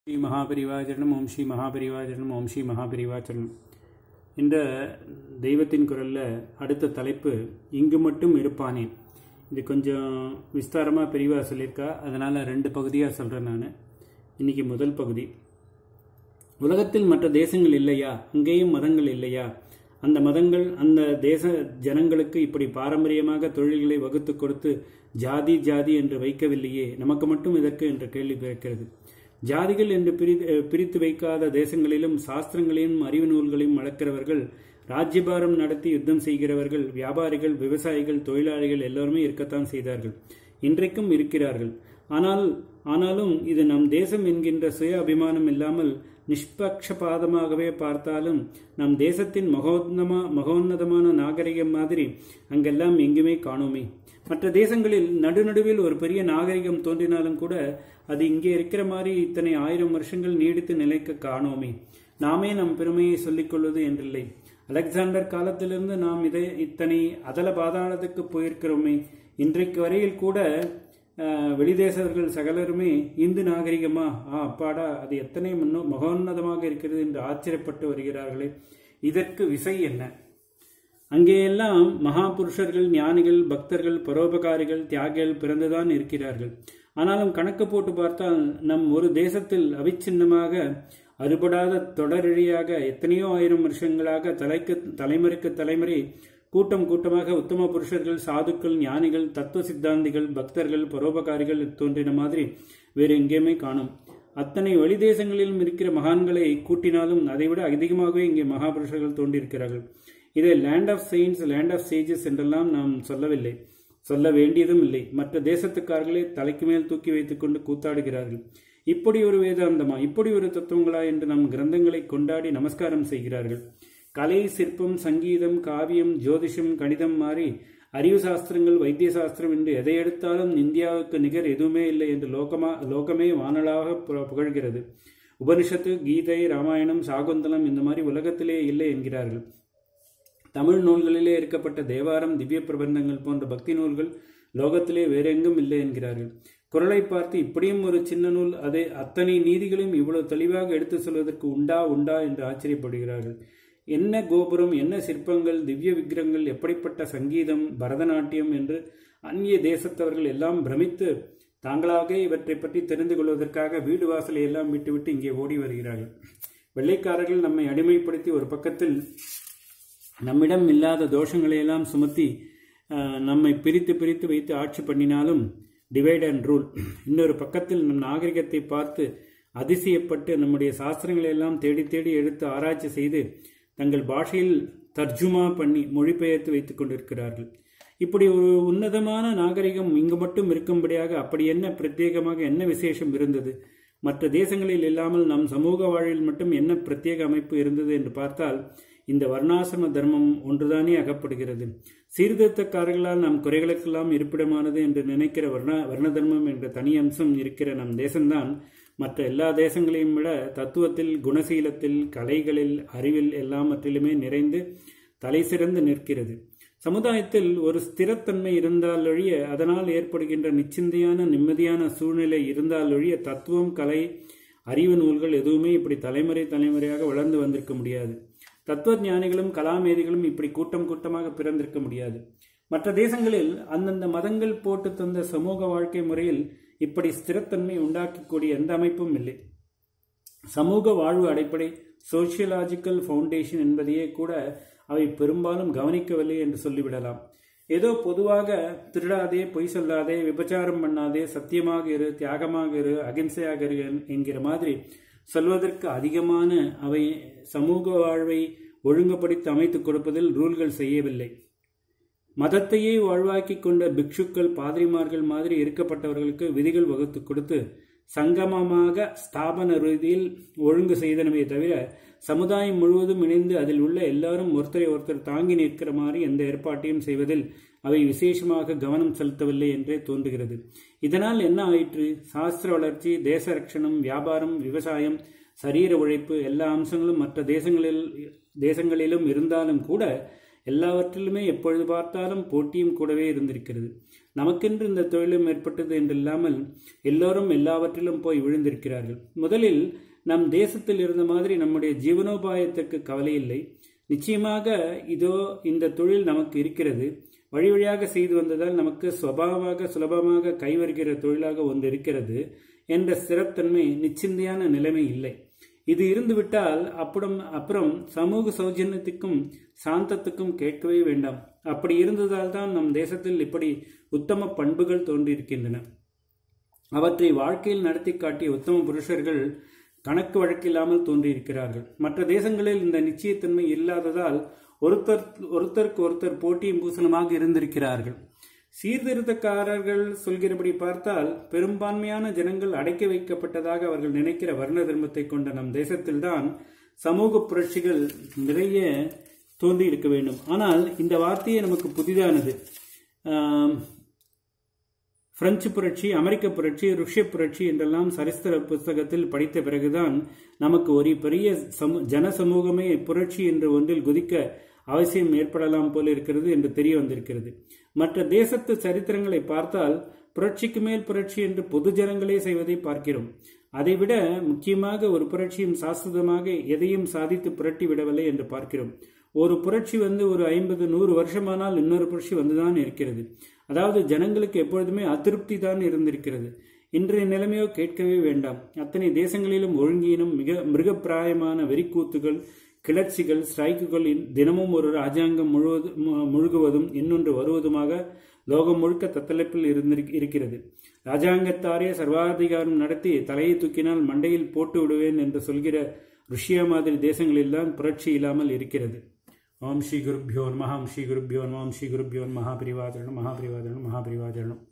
ஸ்ரீ மகாபரிவாச்சரணம் ஓம் ஸ்ரீ மகாபரிவாச்சரணம் ஓம் ஸ்ரீ மகாபரிவாச்சரணம் இந்த தெய்வத்தின் குரலில் அடுத்த தலைப்பு இங்கு மட்டும் இருப்பானேன் இது கொஞ்சம் விஸ்தாரமாக பெரியவா சொல்லியிருக்கா அதனால் ரெண்டு பகுதியாக சொல்கிறேன் நான் இன்னைக்கு முதல் பகுதி உலகத்தில் மற்ற தேசங்கள் இல்லையா அங்கேயும் மதங்கள் இல்லையா அந்த மதங்கள் அந்த தேச ஜனங்களுக்கு இப்படி பாரம்பரியமாக தொழில்களை வகுத்து கொடுத்து ஜாதி ஜாதி என்று வைக்கவில்லையே நமக்கு மட்டும் இதற்கு என்ற கேள்வி பிறக்கிறது ஜாதிகள் என்று பிரி பிரித்து வைக்காத தேசங்களிலும் சாஸ்திரங்களையும் அறிவு நூல்களையும் வளர்க்கிறவர்கள் ராஜ்யபாரம் நடத்தி யுத்தம் செய்கிறவர்கள் வியாபாரிகள் விவசாயிகள் தொழிலாளிகள் எல்லோருமே இருக்கத்தான் செய்தார்கள் இன்றைக்கும் இருக்கிறார்கள் ஆனால் ஆனாலும் இது நம் தேசம் என்கின்ற சுய அபிமானம் இல்லாமல் நிஷ்பக்ஷபாதமாகவே பார்த்தாலும் நம் தேசத்தின் மகோன்னமா மகோன்னதமான நாகரிகம் மாதிரி அங்கெல்லாம் எங்குமே காணோமே மற்ற தேசங்களில் நடுநடுவில் ஒரு பெரிய நாகரிகம் தோன்றினாலும் கூட அது இங்கே இருக்கிற மாதிரி இத்தனை ஆயிரம் வருஷங்கள் நீடித்து நிலைக்க காணோமே நாமே நம் பெருமையை சொல்லிக் கொள்வது என்றில்லை அலெக்சாண்டர் காலத்திலிருந்து நாம் இதை இத்தனை அதல பாதாளத்துக்கு போயிருக்கிறோமே இன்றைக்கு வரையில் கூட வெளிதேசர்கள் சகலருமே இந்து நாகரிகமா ஆ அப்பாடா அது எத்தனை முன்னோ மகோன்னதமாக இருக்கிறது என்று ஆச்சரியப்பட்டு வருகிறார்களே இதற்கு விசை என்ன அங்கேயெல்லாம் மகா புருஷர்கள் ஞானிகள் பக்தர்கள் பரோபகாரிகள் தியாகிகள் பிறந்துதான் இருக்கிறார்கள் ஆனாலும் கணக்கு போட்டு பார்த்தால் நம் ஒரு தேசத்தில் அவிச்சின்னமாக அறுபடாத தொடரிழியாக எத்தனையோ ஆயிரம் வருஷங்களாக தலைக்கு தலைமுறைக்கு தலைமுறை கூட்டம் கூட்டமாக உத்தம புருஷர்கள் சாதுக்கள் ஞானிகள் தத்துவ சித்தாந்திகள் பக்தர்கள் பரோபகாரிகள் தோன்றின மாதிரி வேறு எங்கேயுமே காணும் அத்தனை வெளி தேசங்களிலும் இருக்கிற மகான்களை கூட்டினாலும் அதைவிட அதிகமாகவே இங்கே மகாபுருஷர்கள் தோன்றியிருக்கிறார்கள் இதை land of science land of sages என்றெல்லாம் நாம் சொல்லவில்லை சொல்ல வேண்டியதும் இல்லை மற்ற தேசத்துக்காரர்களே தலைக்கு மேல் தூக்கி வைத்துக் கொண்டு கூத்தாடுகிறார்கள் இப்படி ஒரு வேதாந்தமா இப்படி ஒரு தத்துவங்களா என்று நம் கிரந்தங்களை கொண்டாடி நமஸ்காரம் செய்கிறார்கள் கலை சிற்பம் சங்கீதம் காவியம் ஜோதிஷம் கணிதம் மாறி அறிவு சாஸ்திரங்கள் வைத்திய சாஸ்திரம் என்று எதை எடுத்தாலும் இந்தியாவுக்கு நிகர் எதுவுமே இல்லை என்று லோகமா லோகமே வானலாக புகழ்கிறது உபனிஷத்து கீதை ராமாயணம் சாகுந்தலம் இந்த மாதிரி உலகத்திலே இல்லை என்கிறார்கள் தமிழ் நூல்களிலே இருக்கப்பட்ட தேவாரம் திவ்ய பிரபந்தங்கள் போன்ற பக்தி நூல்கள் லோகத்திலே வேறெங்கும் இல்லை என்கிறார்கள் குரலை பார்த்து இப்படியும் ஒரு சின்ன நூல் அதை அத்தனை நீதிகளையும் இவ்வளவு தெளிவாக எடுத்து சொல்வதற்கு உண்டா உண்டா என்று ஆச்சரியப்படுகிறார்கள் என்ன கோபுரம் என்ன சிற்பங்கள் திவ்ய விக்கிரங்கள் எப்படிப்பட்ட சங்கீதம் பரதநாட்டியம் என்று அந்நிய தேசத்தவர்கள் எல்லாம் பிரமித்து தாங்களாக இவற்றை பற்றி தெரிந்து கொள்வதற்காக வீடு வாசலை எல்லாம் விட்டுவிட்டு இங்கே ஓடி வருகிறார்கள் வெள்ளைக்காரர்கள் நம்மை அடிமைப்படுத்தி ஒரு பக்கத்தில் நம்மிடம் இல்லாத தோஷங்களை எல்லாம் சுமத்தி நம்மை பிரித்து பிரித்து வைத்து ஆட்சி பண்ணினாலும் டிவைட் அண்ட் ரூல் இன்னொரு பக்கத்தில் நம் நாகரிகத்தை பார்த்து அதிசயப்பட்டு நம்முடைய சாஸ்திரங்களை எல்லாம் தேடி தேடி எடுத்து ஆராய்ச்சி செய்து தங்கள் பாஷையில் தர்ஜுமா பண்ணி மொழிபெயர்த்து வைத்துக் கொண்டிருக்கிறார்கள் இப்படி ஒரு உன்னதமான நாகரிகம் இங்கு மட்டும் இருக்கும்படியாக அப்படி என்ன பிரத்யேகமாக என்ன விசேஷம் இருந்தது மற்ற தேசங்களில் இல்லாமல் நம் சமூக வாழ்வில் மட்டும் என்ன பிரத்யேக அமைப்பு இருந்தது என்று பார்த்தால் இந்த வர்ணாசிரம தர்மம் ஒன்றுதானே அகப்படுகிறது சீர்திருத்தக்காரர்களால் நம் குறைகளுக்கெல்லாம் இருப்பிடமானது என்று நினைக்கிற வர்ண வர்ண தர்மம் என்ற தனி அம்சம் இருக்கிற நம் தேசம்தான் மற்ற எல்லா தேசங்களையும் விட தத்துவத்தில் குணசீலத்தில் கலைகளில் அறிவில் எல்லாவற்றிலுமே நிறைந்து தலை சிறந்து நிற்கிறது சமுதாயத்தில் ஒரு ஸ்திரத்தன்மை இருந்தாலொழிய அதனால் ஏற்படுகின்ற நிச்சிந்தையான நிம்மதியான சூழ்நிலை இருந்தாலொழிய தத்துவம் கலை அறிவு நூல்கள் எதுவுமே இப்படி தலைமுறை தலைமுறையாக வளர்ந்து வந்திருக்க முடியாது தத்துவ ஞானிகளும் கலாமேதிகளும் இப்படி கூட்டம் கூட்டமாக பிறந்திருக்க முடியாது மற்ற தேசங்களில் அந்தந்த மதங்கள் போட்டு தந்த சமூக வாழ்க்கை முறையில் இப்படி ஸ்திரத்தன்மை உண்டாக்கக்கூடிய எந்த அமைப்பும் இல்லை சமூக வாழ்வு அடிப்படை சோசியலாஜிக்கல் ஃபவுண்டேஷன் என்பதையே கூட அவை பெரும்பாலும் கவனிக்கவில்லை என்று சொல்லிவிடலாம் ஏதோ பொதுவாக திருடாதே பொய் சொல்லாதே விபச்சாரம் பண்ணாதே சத்தியமாக இரு தியாகமாக இரு அகிம்சையாக இரு என்கிற மாதிரி சொல்வதற்கு அதிகமான அவை சமூக வாழ்வை ஒழுங்குபடுத்தி அமைத்துக் கொடுப்பதில் ரூல்கள் செய்யவில்லை மதத்தையே வாழ்வாக்கி கொண்ட பிக்ஷுக்கள் பாதிரிமார்கள் மாதிரி இருக்கப்பட்டவர்களுக்கு விதிகள் வகுத்து கொடுத்து சங்கமமாக ஸ்தாபன ரீதியில் ஒழுங்கு செய்தனமே தவிர சமுதாயம் முழுவதும் இணைந்து அதில் உள்ள எல்லாரும் ஒருத்தரை ஒருத்தர் தாங்கி நிற்கிற மாதிரி எந்த ஏற்பாட்டையும் செய்வதில் அவை விசேஷமாக கவனம் செலுத்தவில்லை என்றே தோன்றுகிறது இதனால் என்ன ஆயிற்று சாஸ்திர வளர்ச்சி தேச ரட்சணம் வியாபாரம் விவசாயம் சரீர உழைப்பு எல்லா அம்சங்களும் மற்ற தேசங்களில் தேசங்களிலும் இருந்தாலும் கூட எல்லாவற்றிலுமே எப்பொழுது பார்த்தாலும் போட்டியும் கூடவே இருந்திருக்கிறது நமக்கென்று இந்த தொழிலும் ஏற்பட்டது என்று இல்லாமல் எல்லோரும் எல்லாவற்றிலும் போய் விழுந்திருக்கிறார்கள் முதலில் நம் தேசத்தில் இருந்த மாதிரி நம்முடைய ஜீவனோபாயத்திற்கு கவலை இல்லை நிச்சயமாக இதோ இந்த தொழில் நமக்கு இருக்கிறது வழி வழியாக செய்து வந்ததால் நமக்கு சுவாவமாக சுலபமாக கைவருகிற தொழிலாக ஒன்று இருக்கிறது என்ற ஸ்திரத்தன்மை நிச்சிந்தையான நிலைமை இல்லை இது இருந்துவிட்டால் அப்புறம் அப்புறம் சமூக சௌஜன்யத்துக்கும் சாந்தத்துக்கும் கேட்கவே வேண்டாம் அப்படி இருந்ததால் தான் நம் தேசத்தில் இப்படி உத்தம பண்புகள் தோன்றியிருக்கின்றன அவற்றை வாழ்க்கையில் நடத்தி காட்டிய உத்தம புருஷர்கள் கணக்கு வழக்கில்லாமல் தோன்றியிருக்கிறார்கள் மற்ற தேசங்களில் இந்த நிச்சயத்தன்மை இல்லாததால் ஒருத்தர் ஒருத்தருக்கு ஒருத்தர் போட்டியும் பூசணமாக இருந்திருக்கிறார்கள் சீர்திருத்தக்காரர்கள் சொல்கிறபடி பார்த்தால் பெரும்பான்மையான ஜனங்கள் அடக்கி வைக்கப்பட்டதாக அவர்கள் நினைக்கிற வர்ண தர்மத்தை கொண்ட நம் தேசத்தில்தான் சமூக புரட்சிகள் நிறைய தோன்றி இருக்க வேண்டும் ஆனால் இந்த வார்த்தையே நமக்கு புதிதானது பிரெஞ்சு புரட்சி அமெரிக்க புரட்சி ருஷ்ய புரட்சி என்றெல்லாம் சரித்திர புஸ்தகத்தில் படித்த பிறகுதான் நமக்கு ஒரு பெரிய சமூ ஜன சமூகமே புரட்சி என்று ஒன்றில் குதிக்க அவசியம் ஏற்படலாம் போல இருக்கிறது என்று தெரிய வந்திருக்கிறது மற்ற தேசத்து சரித்திரங்களை பார்த்தால் புரட்சிக்கு மேல் புரட்சி என்று பொது ஜனங்களே செய்வதை பார்க்கிறோம் அதைவிட முக்கியமாக ஒரு புரட்சியும் சாஸ்வதமாக எதையும் சாதித்து புரட்டி விடவில்லை என்று பார்க்கிறோம் ஒரு புரட்சி வந்து ஒரு ஐம்பது நூறு வருஷமானால் இன்னொரு புரட்சி வந்துதான் இருக்கிறது அதாவது ஜனங்களுக்கு எப்பொழுதுமே அதிருப்தி தான் இருந்திருக்கிறது இன்றைய நிலைமையோ கேட்கவே வேண்டாம் அத்தனை தேசங்களிலும் ஒழுங்கீனம் மிக மிருகப்பிராயமான வெறிக்கூத்துகள் கிளர்ச்சிகள் ஸ்ட்ரைக்குகள் தினமும் ஒரு ராஜாங்கம் முழுவது முழுகுவதும் இன்னொன்று வருவதுமாக லோகம் முழுக்க தத்தளிப்பில் இருந்து இருக்கிறது ராஜாங்கத்தாரே சர்வாதிகாரம் நடத்தி தலையை தூக்கினால் மண்டையில் போட்டு விடுவேன் என்று சொல்கிற ருஷ்யா மாதிரி தேசங்களில்தான் புரட்சி இல்லாமல் இருக்கிறது ஓம் ஸ்ரீ குருப்பியோ நம ஓம் ஸ்ரீ குருப்பியோ நம ஓம் ஸ்ரீ குருப்பியோ மகாபிரிவாதனம் மகாபிரிவாதனம் மகாபிரிவாதனம்